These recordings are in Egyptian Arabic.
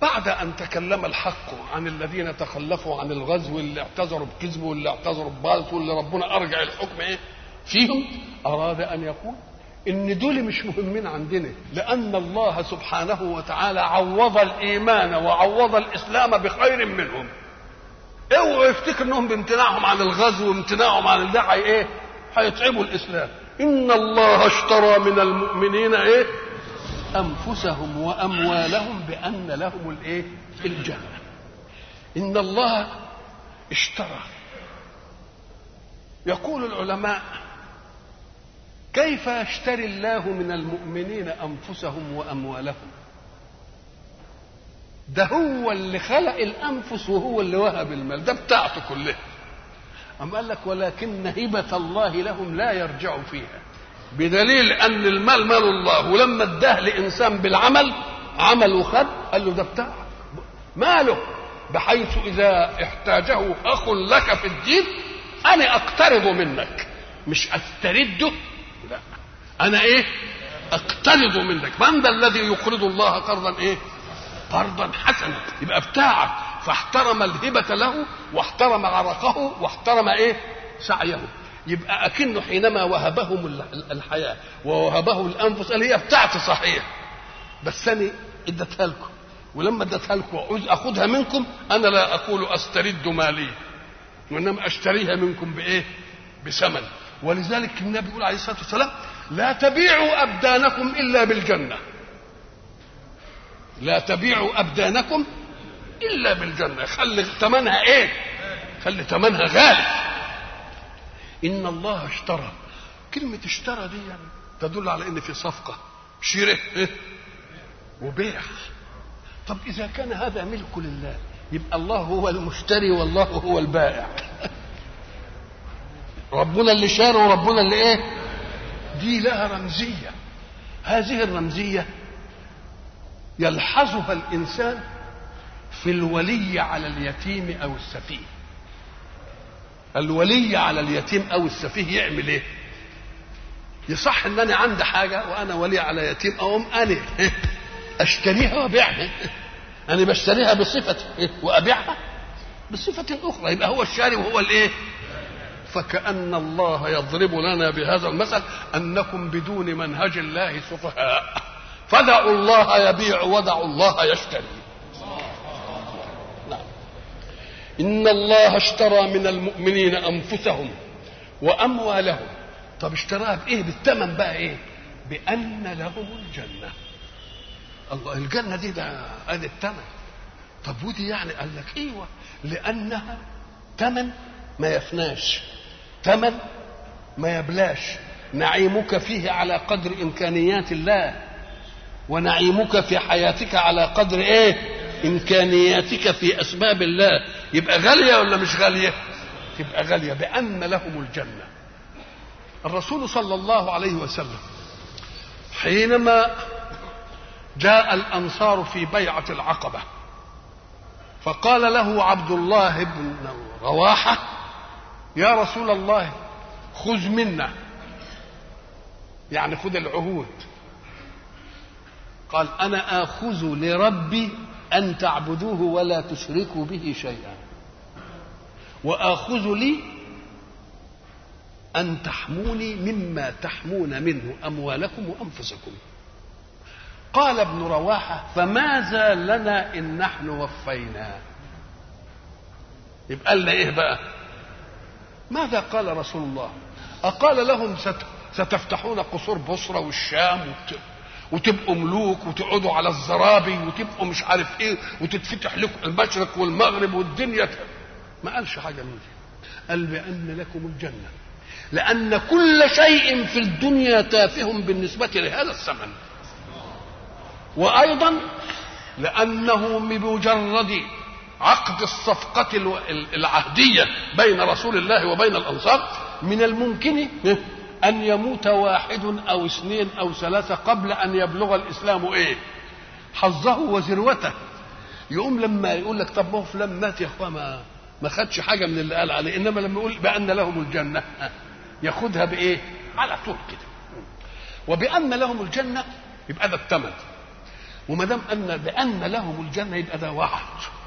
بعد أن تكلم الحق عن الذين تخلفوا عن الغزو اللي اعتذروا بكذب واللي اعتذروا بباطل واللي ربنا أرجع الحكم إيه فيهم أراد أن يقول إن دول مش مهمين عندنا لأن الله سبحانه وتعالى عوض الإيمان وعوض الإسلام بخير منهم اوعوا يفتكر انهم بامتناعهم عن الغزو وامتناعهم عن الدعاء ايه هيتعبوا الاسلام ان الله اشترى من المؤمنين ايه انفسهم واموالهم بان لهم الايه الجنه ان الله اشترى يقول العلماء كيف يشتري الله من المؤمنين انفسهم واموالهم ده هو اللي خلق الانفس وهو اللي وهب المال ده بتاعته كلها أم قال لك ولكن هبة الله لهم لا يرجع فيها بدليل أن المال مال الله ولما اداه لإنسان بالعمل عمل وخد قال له ده بتاعك ماله بحيث إذا احتاجه أخ لك في الدين أنا أقترض منك مش أسترده لا أنا إيه أقترض منك من ذا الذي يقرض الله قرضا إيه قرضا حسنا يبقى بتاعك فاحترم الهبة له واحترم عرقه واحترم ايه سعيه يبقى أكنه حينما وهبهم الحياة ووهبه الأنفس قال هي بتاعتي صحيح بس أنا اديتها لكم ولما اديتها لكم وعوز أخذها منكم أنا لا أقول أسترد مالي وإنما أشتريها منكم بإيه بثمن ولذلك النبي يقول عليه الصلاة والسلام لا تبيعوا أبدانكم إلا بالجنة لا تبيعوا أبدانكم إلا بالجنة خلي ثمنها إيه خلي ثمنها غالي إن الله اشترى كلمة اشترى دي يعني تدل على إن في صفقة شراء إيه؟ وبيع طب إذا كان هذا ملك لله يبقى الله هو المشتري والله هو البائع ربنا اللي شاري وربنا اللي ايه دي لها رمزية هذه الرمزية يلحظها الإنسان في الولي على اليتيم أو السفيه الولي على اليتيم أو السفيه يعمل إيه يصح ان انا عندي حاجه وانا ولي على يتيم اقوم انا اشتريها وابيعها انا بشتريها بصفتي وابيعها بصفه اخرى يبقى هو الشاري وهو الايه فكأن الله يضرب لنا بهذا المثل أنكم بدون منهج الله سفهاء فدعوا الله يبيع ودعوا الله يشتري نعم. إن الله اشترى من المؤمنين أنفسهم وأموالهم طب اشتراها بإيه بالثمن بقى إيه بأن لهم الجنة الله الجنة دي ده ادي الثمن طب ودي يعني قال لك ايوه لانها ثمن ما يفناش ثمن ما يبلاش نعيمك فيه على قدر امكانيات الله ونعيمك في حياتك على قدر ايه امكانياتك في اسباب الله يبقى غاليه ولا مش غاليه تبقى غاليه بان لهم الجنه الرسول صلى الله عليه وسلم حينما جاء الانصار في بيعه العقبه فقال له عبد الله بن رواحه يا رسول الله خذ منا يعني خذ العهود قال انا اخذ لربي ان تعبدوه ولا تشركوا به شيئا واخذ لي ان تحموني مما تحمون منه اموالكم وانفسكم قال ابن رواحه فماذا لنا ان نحن وفينا يبقى لنا ايه بقى ماذا قال رسول الله أقال لهم ست ستفتحون قصور بصرة والشام وت... وتبقوا ملوك وتقعدوا على الزرابي وتبقوا مش عارف ايه وتتفتح لكم المشرق والمغرب والدنيا ت... ما قالش حاجة من دي قال بأن لكم الجنة لأن كل شيء في الدنيا تافه بالنسبة لهذا الثمن وأيضا لأنه بمجرد عقد الصفقة العهدية بين رسول الله وبين الأنصار من الممكن أن يموت واحد أو اثنين أو ثلاثة قبل أن يبلغ الإسلام إيه حظه وذروته يقوم لما يقول لك طب ما هو فلان مات يا اخوان ما ما خدش حاجه من اللي قال عليه انما لما يقول بان لهم الجنه ياخدها بايه؟ على طول كده وبان لهم الجنه يبقى ده الثمن وما دام ان بان لهم الجنه يبقى ده وعد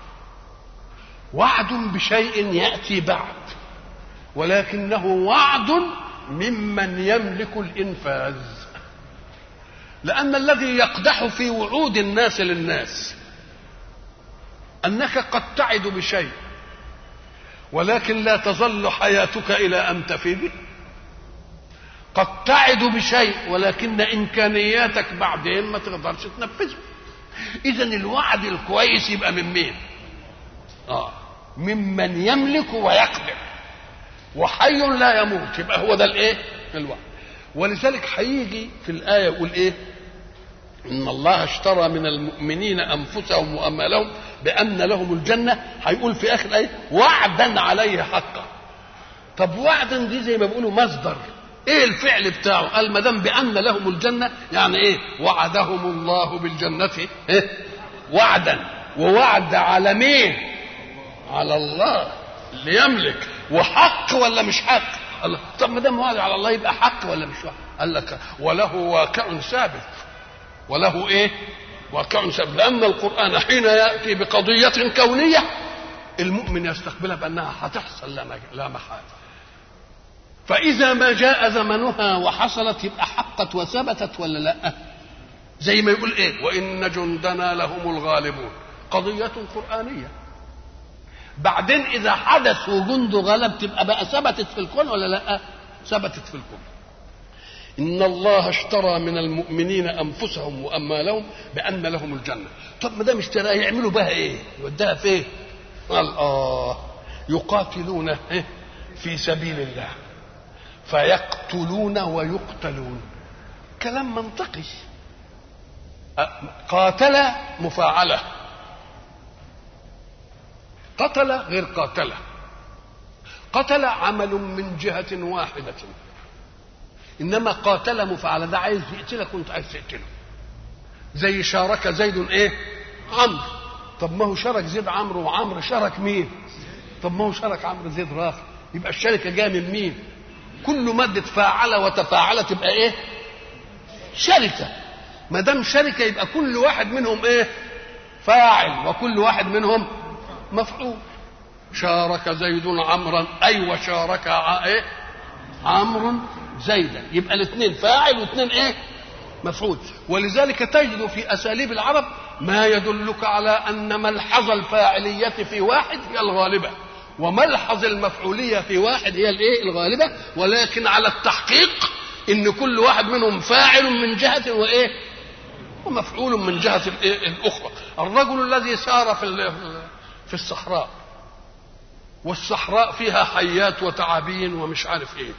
وعد بشيء ياتي بعد ولكنه وعد ممن يملك الانفاذ لان الذي يقدح في وعود الناس للناس انك قد تعد بشيء ولكن لا تظل حياتك الى ان تفي به قد تعد بشيء ولكن امكانياتك بعدين ما تقدرش تنفذه اذا الوعد الكويس يبقى من مين اه ممن يملك ويقدر وحي لا يموت يبقى هو ده الايه الوعد ولذلك هيجي في الايه يقول ايه ان الله اشترى من المؤمنين انفسهم واموالهم بان لهم الجنه هيقول في اخر الايه وعدا عليه حقا طب وعدا دي زي ما بيقولوا مصدر ايه الفعل بتاعه قال ما دام بان لهم الجنه يعني ايه وعدهم الله بالجنه إيه؟ وعدا ووعد على مين على الله اللي يملك وحق ولا مش حق الله طب ما دام وعد على الله يبقى حق ولا مش حق قال لك وله واقع ثابت وله ايه واقع ثابت لان القران حين ياتي بقضيه كونيه المؤمن يستقبلها بانها هتحصل لا محاله فإذا ما جاء زمنها وحصلت يبقى حقت وثبتت ولا لا؟ زي ما يقول إيه؟ وإن جندنا لهم الغالبون قضية قرآنية بعدين إذا حدث وجند غلب تبقى بقى ثبتت في الكون ولا لا؟ ثبتت في الكون إن الله اشترى من المؤمنين أنفسهم وأموالهم بأن لهم الجنة طب ما دام اشترى يعملوا بها إيه؟ يوديها فين؟ قال آه يقاتلون في سبيل الله فيقتلون ويقتلون كلام منطقي قاتل مفاعلة قتل غير قاتل قتل عمل من جهة واحدة إنما قاتل مفاعلة ده عايز يقتلك وأنت عايز تقتله زي شارك زيد إيه عمرو طب ما هو شارك زيد عمرو وعمرو شارك مين طب ما هو شارك عمرو زيد راخ يبقى الشركة جاية من مين كل مادة فاعل وتفاعل تبقى ايه شركة ما دام شركة يبقى كل واحد منهم ايه فاعل وكل واحد منهم مفعول شارك زيد عمرا اي وشارك ايه عمرو زيدا يبقى الاثنين فاعل واثنين ايه مفعول ولذلك تجد في اساليب العرب ما يدلك على ان ملحظ الفاعليه في واحد هي الغالبه وملحظ المفعولية في واحد هي الايه الغالبة ولكن على التحقيق ان كل واحد منهم فاعل من جهة وايه ومفعول من جهة الايه الاخرى الرجل الذي سار في في الصحراء والصحراء فيها حيات وتعابين ومش عارف ايه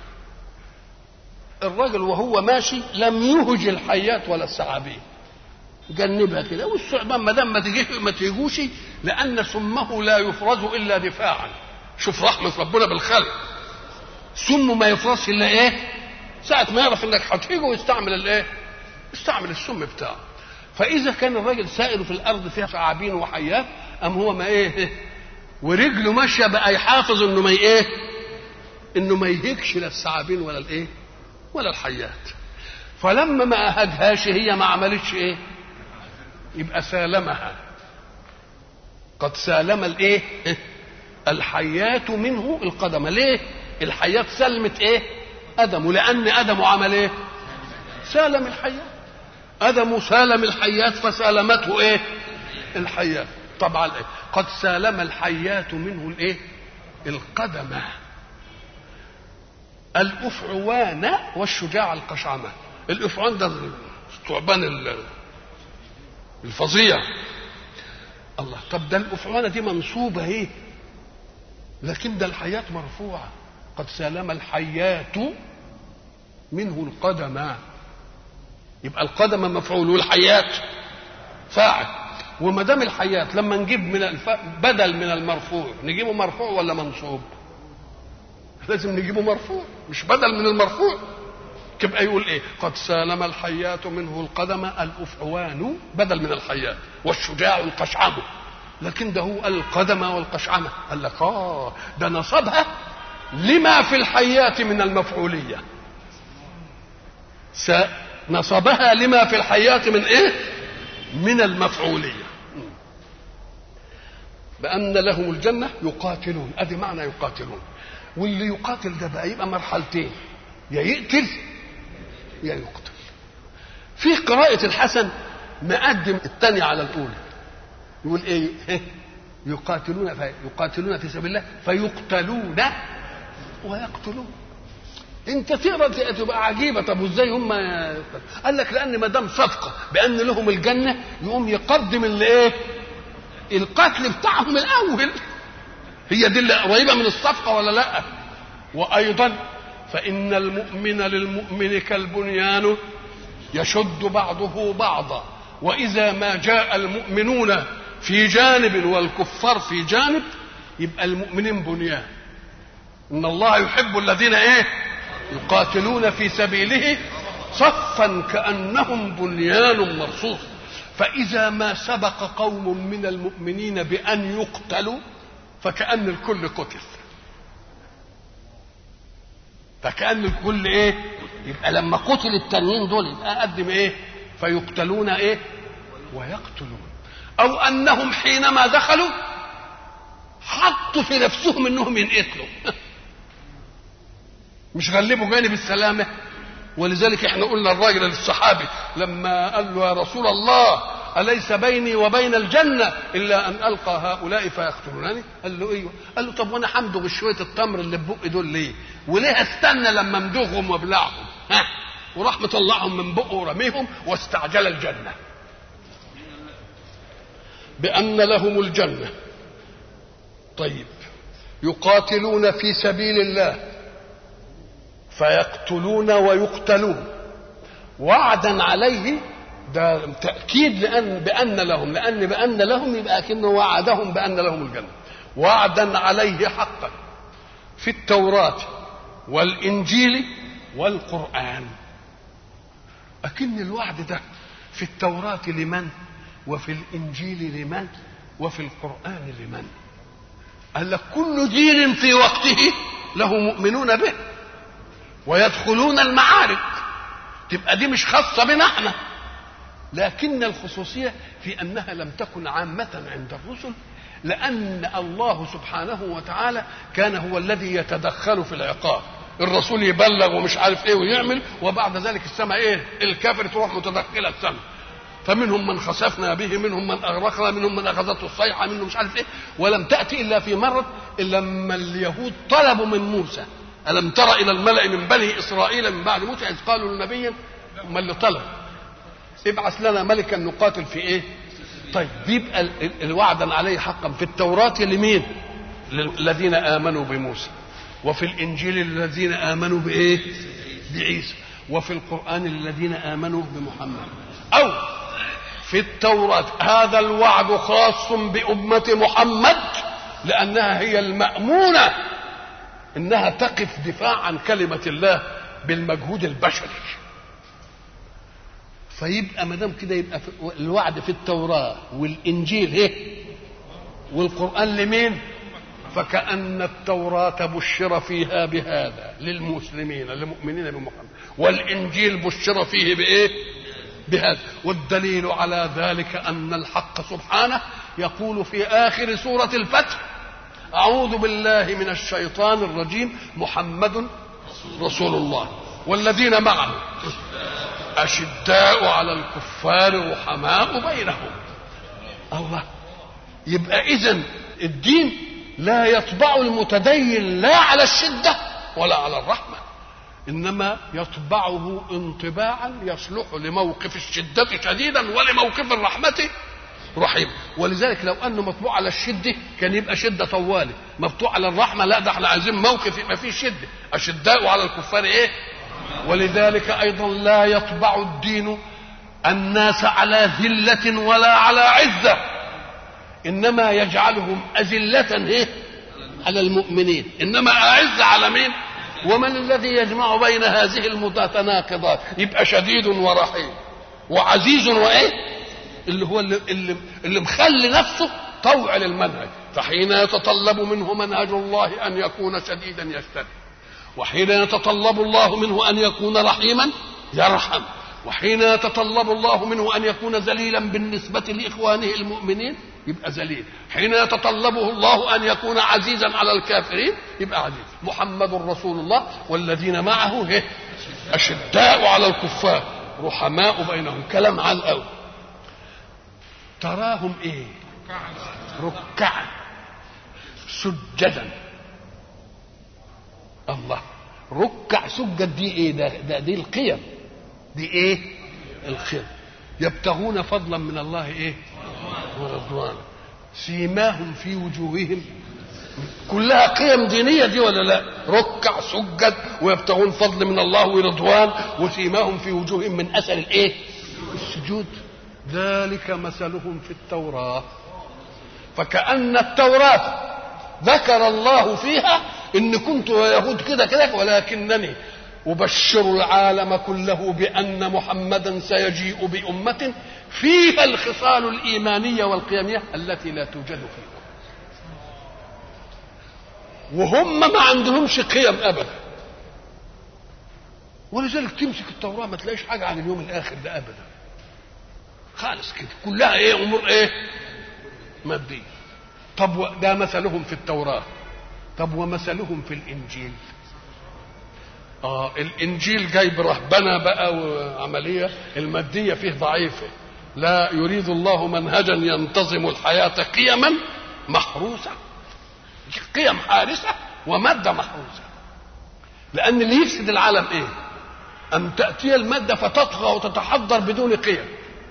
الرجل وهو ماشي لم يهج الحيات ولا الثعابين جنبها كده والثعبان ما دام ما تجيه ما تيجوش لان سمه لا يفرز الا دفاعا شوف رحمه ربنا بالخلق سمه ما يفرزش الا ايه ساعه ما يعرف انك هتيجه ويستعمل الايه يستعمل السم بتاعه فاذا كان الراجل سائر في الارض فيها ثعابين وحيات ام هو ما ايه ورجله ماشيه بقى يحافظ انه ما ايه انه ما يهيكش لا الثعابين ولا الايه ولا الحيات فلما ما اهجهاش هي ما عملتش ايه يبقى سالمها قد سالم الايه الحيات منه القدم ليه الحيات سلمت ايه ادم لان ادم عمل ايه سالم الحيات ادم سالم الحيات فسالمته ايه الحيات طبعا إيه؟ قد سالم الحيات منه الايه القدم الافعوان والشجاع القشعمه الافعوان ده الثعبان الفظيع الله طب ده الافعوانه دي منصوبه ايه لكن ده الحياه مرفوعه قد سالم الحيات منه القدم يبقى القدم مفعول والحيات فاعل وما دام الحيات لما نجيب من الف... بدل من المرفوع نجيبه مرفوع ولا منصوب لازم نجيبه مرفوع مش بدل من المرفوع تبقى يقول ايه قد سالم الحيات منه القدم الافعوان بدل من الحيات والشجاع القشعم لكن ده هو القدم والقشعمة قال لك اه ده نصبها لما في الحيات من المفعولية نصبها لما في الحيات من ايه من المفعوليه بان لهم الجنه يقاتلون ادي معنى يقاتلون واللي يقاتل ده بقى يبقى مرحلتين يا يقتل يا يقتل في قراءة الحسن مقدم الثانية على الأولى يقول إيه يقاتلون في يقاتلون في سبيل الله فيقتلون ويقتلون انت تقرا تبقى عجيبه طب وازاي هم قال لك لان ما دام صفقه بان لهم الجنه يقوم يقدم اللي ايه القتل بتاعهم الاول هي دي اللي قريبه من الصفقه ولا لا وايضا فان المؤمن للمؤمن كالبنيان يشد بعضه بعضا واذا ما جاء المؤمنون في جانب والكفار في جانب يبقى المؤمنين بنيان ان الله يحب الذين ايه يقاتلون في سبيله صفا كانهم بنيان مرصوص فاذا ما سبق قوم من المؤمنين بان يقتلوا فكان الكل قتل فكان الكل ايه يبقى لما قتل التانيين دول يبقى قدم ايه فيقتلون ايه ويقتلون او انهم حينما دخلوا حطوا في نفسهم انهم ينقتلوا مش غلبوا جانب السلامه ولذلك احنا قلنا الراجل للصحابي لما قال له يا رسول الله أليس بيني وبين الجنة إلا أن ألقى هؤلاء فيقتلونني؟ قال له أيوه، قال له طب وأنا همضغ شوية التمر اللي في بقي دول ليه؟ وليه استنى لما امضغهم وابلعهم؟ ها؟ وراح مطلعهم من بقه ورميهم واستعجل الجنة. بأن لهم الجنة. طيب يقاتلون في سبيل الله فيقتلون ويقتلون وعدا عليه ده تأكيد لأن بأن لهم لأن بأن لهم يبقى كأنه وعدهم بأن لهم الجنة وعدا عليه حقا في التوراة والإنجيل والقرآن أكن الوعد ده في التوراة لمن وفي الإنجيل لمن وفي القرآن لمن قال لك كل دين في وقته له مؤمنون به ويدخلون المعارك تبقى دي مش خاصة بنا احنا لكن الخصوصية في أنها لم تكن عامة عند الرسل لأن الله سبحانه وتعالى كان هو الذي يتدخل في العقاب الرسول يبلغ ومش عارف ايه ويعمل وبعد ذلك السماء ايه الكافر تروح متدخله السماء فمنهم من خسفنا به منهم من اغرقنا منهم من اخذته الصيحه منهم مش عارف ايه ولم تاتي الا في مره الا لما اليهود طلبوا من موسى الم تر الى الملا من بني اسرائيل من بعد موسى اذ قالوا لنبي هم اللي طلب ابعث لنا ملكا نقاتل في ايه طيب بيبقى الوعدا عليه حقا في التوراة لمين الذين آمنوا بموسى وفي الإنجيل الذين آمنوا بإيه بعيسى وفي القرآن الذين آمنوا بمحمد أو في التوراة هذا الوعد خاص بأمة محمد لأنها هي المأمونة إنها تقف دفاع عن كلمة الله بالمجهود البشري فيبقى ما دام كده يبقى الوعد في التوراه والانجيل ايه والقران لمين فكأن التوراة بشر فيها بهذا للمسلمين للمؤمنين بمحمد والإنجيل بشر فيه بإيه؟ بهذا والدليل على ذلك أن الحق سبحانه يقول في آخر سورة الفتح أعوذ بالله من الشيطان الرجيم محمد رسول الله والذين معه أشداء على الكفار رحماء بينهم الله يبقى إذا الدين لا يطبع المتدين لا على الشدة ولا على الرحمة إنما يطبعه انطباعا يصلح لموقف الشدة شديدا ولموقف الرحمة رحيم ولذلك لو انه مطبوع على الشده كان يبقى شده طوالي مطبوع على الرحمه لا ده احنا عايزين موقف يبقى فيه شده اشداء على الكفار ايه ولذلك ايضا لا يطبع الدين الناس على ذله ولا على عزه انما يجعلهم اذله ايه على المؤمنين انما اعز على مين ومن الذي يجمع بين هذه المتناقضات يبقى شديد ورحيم وعزيز وايه اللي هو اللي, اللي, اللي مخلي نفسه طوع للمنهج فحين يتطلب منه منهج الله ان يكون شديدا يشتد وحين يتطلب الله منه ان يكون رحيما يرحم وحين يتطلب الله منه ان يكون ذليلا بالنسبه لاخوانه المؤمنين يبقى ذليل حين يتطلبه الله ان يكون عزيزا على الكافرين يبقى عزيز محمد رسول الله والذين معه هي اشداء على الكفار رحماء بينهم كلام عال قوي تراهم ايه ركعا سجدا الله ركع سجد دي ايه ده, ده دي القيم دي ايه القيم يبتغون فضلا من الله ايه ورضوانا سيماهم في وجوههم كلها قيم دينية دي ولا لا ركع سجد ويبتغون فضل من الله ورضوان وسيماهم في وجوههم من أثر الايه السجود ذلك مثلهم في التوراة فكأن التوراة ذكر الله فيها إن كنت يهود كده كده ولكنني أبشر العالم كله بأن محمدا سيجيء بأمة فيها الخصال الإيمانية والقيمية التي لا توجد فيكم وهم ما عندهمش قيم أبدا ولذلك تمسك التوراة ما تلاقيش حاجة عن اليوم الآخر ده أبدا خالص كده كلها ايه امور ايه ماديه طب ده مثلهم في التوراه طب ومثلهم في الانجيل اه الانجيل جايب رهبنه بقى وعمليه الماديه فيه ضعيفه لا يريد الله منهجا ينتظم الحياه قيما محروسه قيم حارسه وماده محروسه لان اللي يفسد العالم ايه ان تاتي الماده فتطغى وتتحضر بدون قيم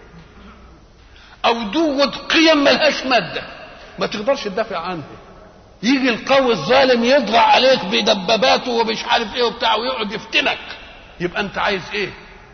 او دوت قيم ملهاش ماده ما تقدرش تدافع عنها يجي القوي الظالم يضغى عليك بدباباته ومش عارف ايه وبتاع ويقعد يفتنك يبقى انت عايز ايه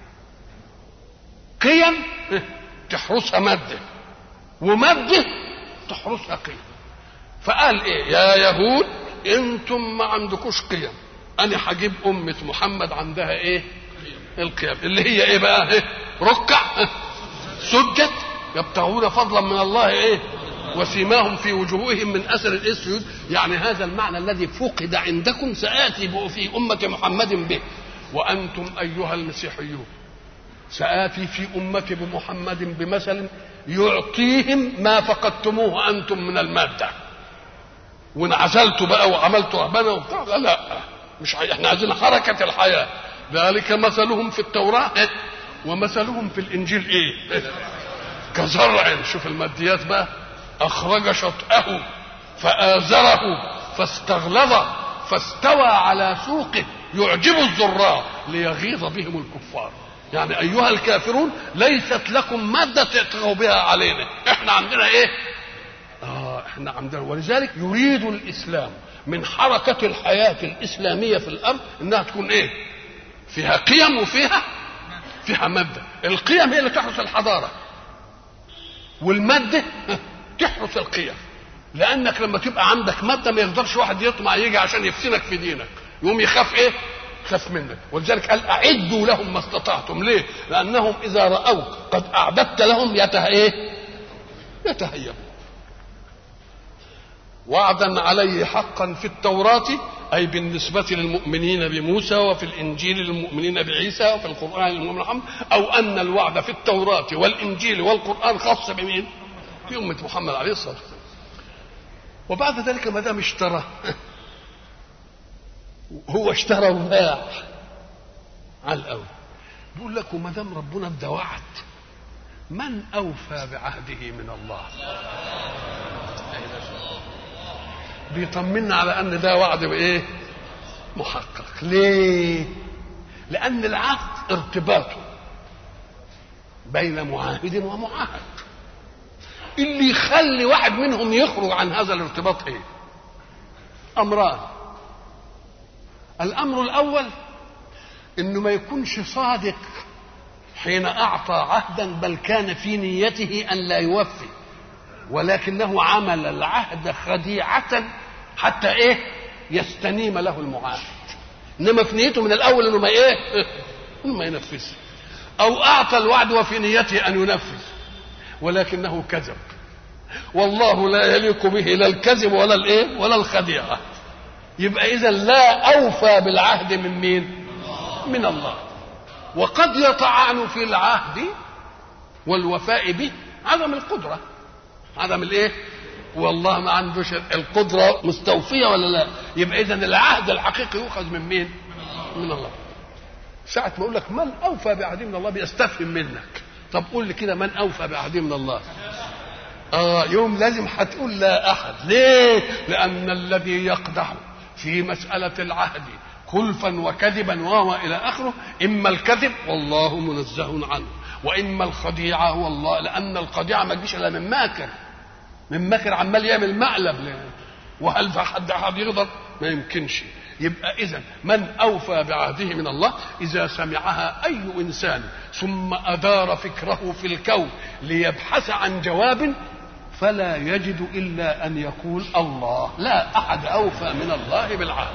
قيم تحرسها ماده وماده تحرسها قيم فقال ايه يا يهود انتم ما عندكوش قيم انا هجيب امه محمد عندها ايه القيم اللي هي ايه بقى إيه؟ ركع سجد يبتغون فضلا من الله ايه وسيماهم في وجوههم من اثر الاسجود يعني هذا المعنى الذي فقد عندكم ساتي في امه محمد به وانتم ايها المسيحيون ساتي في امتي بمحمد بمثل يعطيهم ما فقدتموه انتم من الماده وانعزلتوا بقى وعملتوا رهبنه وبتاع لا لا مش احنا عايزين حركه الحياه ذلك مثلهم في التوراه ومثلهم في الانجيل ايه كزرع شوف الماديات بقى اخرج شطاه فآزره فاستغلظ فاستوى على سوقه يعجب الزراع ليغيظ بهم الكفار يعني ايها الكافرون ليست لكم ماده تطغوا بها علينا احنا عندنا ايه اه احنا عندنا ولذلك يريد الاسلام من حركه الحياه الاسلاميه في الارض انها تكون ايه فيها قيم وفيها فيها ماده القيم هي اللي تحرس الحضاره والماده تحرس القيم لانك لما تبقى عندك ماده ما يقدرش واحد يطمع يجي عشان يفتنك في دينك يقوم يخاف ايه خاف منك ولذلك قال اعدوا لهم ما استطعتم ليه لانهم اذا راوك قد اعددت لهم يته ايه يتهيبون وعدا عليه حقا في التوراة أي بالنسبة للمؤمنين بموسى وفي الإنجيل للمؤمنين بعيسى وفي القرآن للمؤمنين محمد أو أن الوعد في التوراة والإنجيل والقرآن خاص بمين؟ في أمة محمد عليه الصلاة والسلام وبعد ذلك ما دام اشترى هو اشترى وباع على الأول بيقول لك وما دام ربنا ادى وعد من أوفى بعهده من الله بيطمنا على ان ده وعد بايه محقق ليه لان العهد ارتباطه بين معاهد ومعاهد اللي يخلي واحد منهم يخرج عن هذا الارتباط ايه امران الامر الاول انه ما يكونش صادق حين اعطى عهدا بل كان في نيته ان لا يوفي ولكنه عمل العهد خديعة حتى ايه يستنيم له المعاهد انما في نيته من الاول انه ما ايه انه ما ينفذ او اعطى الوعد وفي نيته ان ينفذ ولكنه كذب والله لا يليق به لا الكذب ولا الايه ولا الخديعه يبقى اذا لا اوفى بالعهد من مين من الله وقد يطعن في العهد والوفاء به عدم القدرة عدم الايه والله ما عندوش القدرة مستوفية ولا لا يبقى إذا العهد الحقيقي يؤخذ من مين من الله ساعة ما أقول لك من أوفى بعهده من الله بيستفهم منك طب قول لي كده من أوفى بعهده من الله آه يوم لازم هتقول لا أحد ليه لأن الذي يقدح في مسألة العهد خلفا وكذبا وهو إلى آخره إما الكذب والله منزه عنه وإما الخديعة والله لأن الخديعة ما تجيش إلا من ماكر من ماكر عمال يعمل مقلب ليه. وهل في حد حد يقدر ما يمكنش يبقى إذا من أوفى بعهده من الله إذا سمعها أي إنسان ثم أدار فكره في الكون ليبحث عن جواب فلا يجد إلا أن يقول الله لا أحد أوفى من الله بالعهد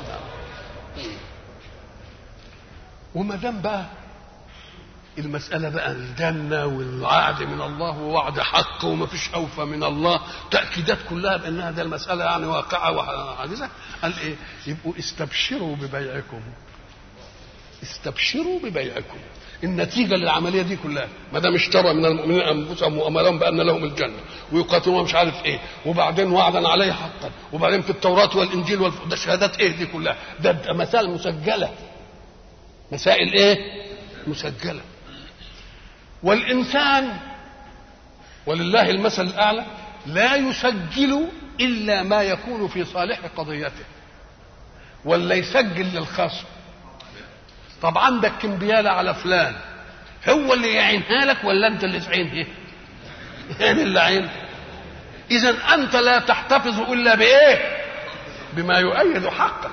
وما دام بقى المسألة بقى الجنة والوعد من الله ووعد حق وما فيش أوفى من الله تأكيدات كلها بأنها ده المسألة يعني واقعة وحادثة قال إيه يبقوا استبشروا ببيعكم استبشروا ببيعكم النتيجة للعملية دي كلها ما دام اشترى من المؤمنين أنفسهم وأمرهم بأن لهم الجنة ويقاتلون مش عارف إيه وبعدين وعدا عليه حقا وبعدين في التوراة والإنجيل والف... ده شهادات إيه دي كلها ده, ده مسائل مسجلة مسائل إيه مسجلة والإنسان ولله المثل الأعلى لا يسجل إلا ما يكون في صالح قضيته ولا يسجل للخصم طب عندك كمبيالة على فلان هو اللي يعينها لك ولا أنت اللي تعينها يعني اللي عين إذا أنت لا تحتفظ إلا بإيه بما يؤيد حقك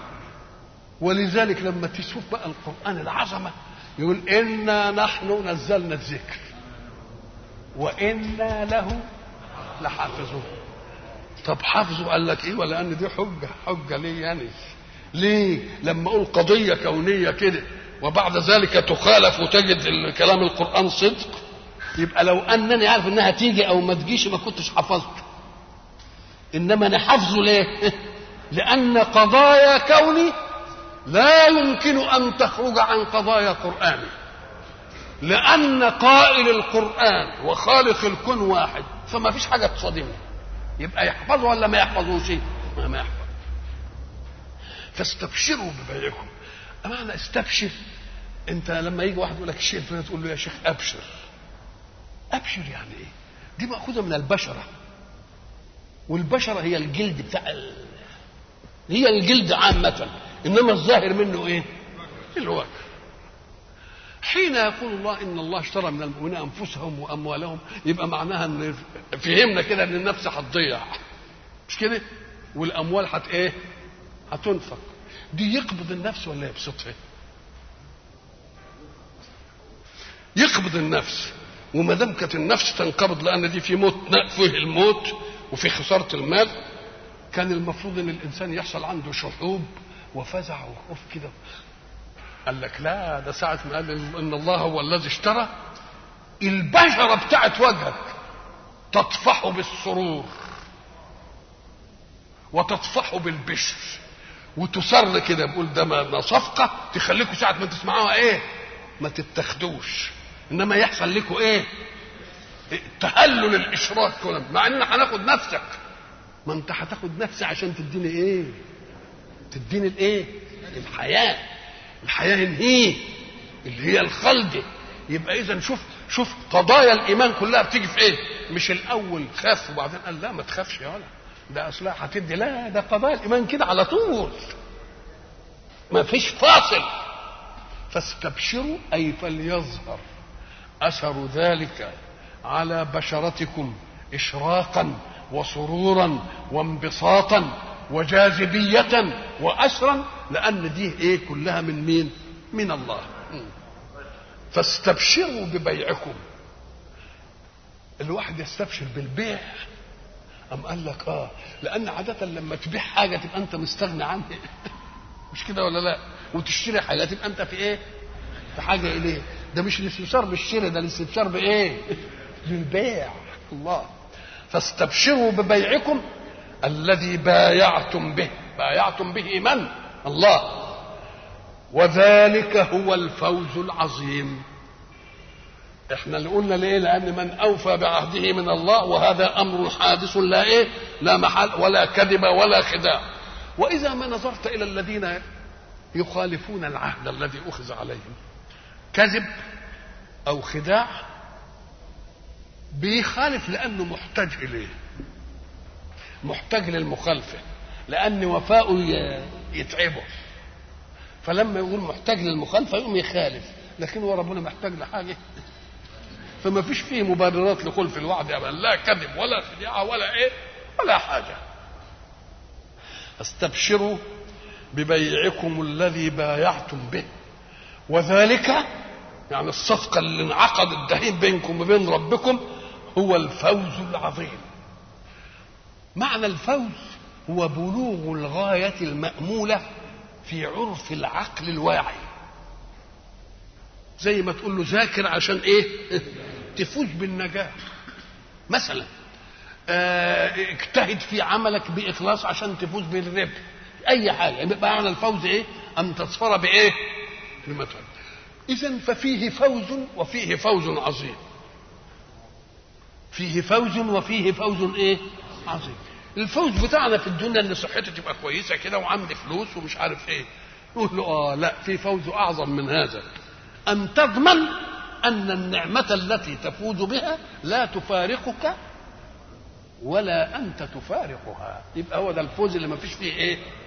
ولذلك لما تشوف بقى القرآن العظمة يقول إنا نحن نزلنا الذكر وإنا له لحافظون طب حافظوا قال لك إيه ولا أن دي حجة حجة ليه يعني ليه لما أقول قضية كونية كده وبعد ذلك تخالف وتجد كلام القرآن صدق يبقى لو أنني عارف إنها تيجي أو ما تجيش ما كنتش حفظته إنما أنا حافظه ليه لأن قضايا كوني لا يمكن ان تخرج عن قضايا قراني لان قائل القران وخالق الكون واحد فما فيش حاجه تصادمه يبقى يحفظه ولا ما يحفظوش ما, ما يحفظ فاستبشروا ببيعكم معنى استبشر انت لما يجي واحد يقول لك الشيء الفلاني تقول له يا شيخ ابشر ابشر يعني ايه دي ماخوذه من البشره والبشره هي الجلد بتاع ال... هي الجلد عامه انما الظاهر منه ايه الوجه حين يقول الله ان الله اشترى من المؤمنين انفسهم واموالهم يبقى معناها ان فهمنا كده ان النفس هتضيع مش كده والاموال هت ايه هتنفق دي يقبض النفس ولا يبسطها يقبض النفس وما دام كانت النفس تنقبض لان دي في موت فيه الموت وفي خساره المال كان المفروض ان الانسان يحصل عنده شحوب وفزع وخوف كده قال لك لا ده ساعة ما قال إن الله هو الذي اشترى البشرة بتاعت وجهك تطفح بالسرور وتطفح بالبشر وتسر كده بقول ده ما صفقة تخليكم ساعة ما تسمعوها ايه ما تتخدوش انما يحصل لكم ايه تهلل الاشراك كله مع ان هناخد نفسك ما انت هتاخد نفسي عشان تديني ايه تديني الايه الحياه الحياه الهي اللي هي الخلد يبقى اذا شوف شوف قضايا الايمان كلها بتيجي في ايه مش الاول خاف وبعدين قال لا ما تخافش يا ولا ده اصلها هتدي لا ده قضايا الايمان كده على طول ما فيش فاصل فاستبشروا اي فليظهر اثر ذلك على بشرتكم اشراقا وسرورا وانبساطا وجاذبية وأسرا لأن دي إيه كلها من مين؟ من الله فاستبشروا ببيعكم الواحد يستبشر بالبيع أم قال لك آه لأن عادة لما تبيع حاجة تبقى أنت مستغني عنها مش كده ولا لا؟ وتشتري حاجة تبقى أنت في إيه؟ في حاجة إليه ده مش الاستبشار بالشراء ده الاستبشار بإيه؟ بالبيع الله فاستبشروا ببيعكم الذي بايعتم به بايعتم به من الله وذلك هو الفوز العظيم احنا اللي قلنا ليه لان من اوفى بعهده من الله وهذا امر حادث لا ايه لا محل ولا كذب ولا خداع واذا ما نظرت الى الذين يخالفون العهد الذي اخذ عليهم كذب او خداع بيخالف لانه محتاج اليه محتاج للمخالفه لان وفاؤه يتعبه فلما يقول محتاج للمخالفه يقوم يخالف لكن هو ربنا محتاج لحاجه فما فيش فيه مبررات لخلف الوعد ابدا لا كذب ولا خداع ولا ايه ولا حاجه استبشروا ببيعكم الذي بايعتم به وذلك يعني الصفقه اللي انعقدت دهين بينكم وبين ربكم هو الفوز العظيم معنى الفوز هو بلوغ الغايه الماموله في عرف العقل الواعي زي ما تقول له ذاكر عشان ايه تفوز بالنجاح مثلا اه اجتهد في عملك باخلاص عشان تفوز بالربح اي حاجه يبقى معنى الفوز ايه ان تصفر بايه بمثل اذا ففيه فوز وفيه فوز عظيم فيه فوز وفيه فوز ايه عظيم الفوز بتاعنا في الدنيا ان صحتي تبقى كويسه كده وعندي فلوس ومش عارف ايه نقول له اه لا في فوز اعظم من هذا ان تضمن ان النعمه التي تفوز بها لا تفارقك ولا انت تفارقها يبقى هو ده الفوز اللي ما فيش فيه ايه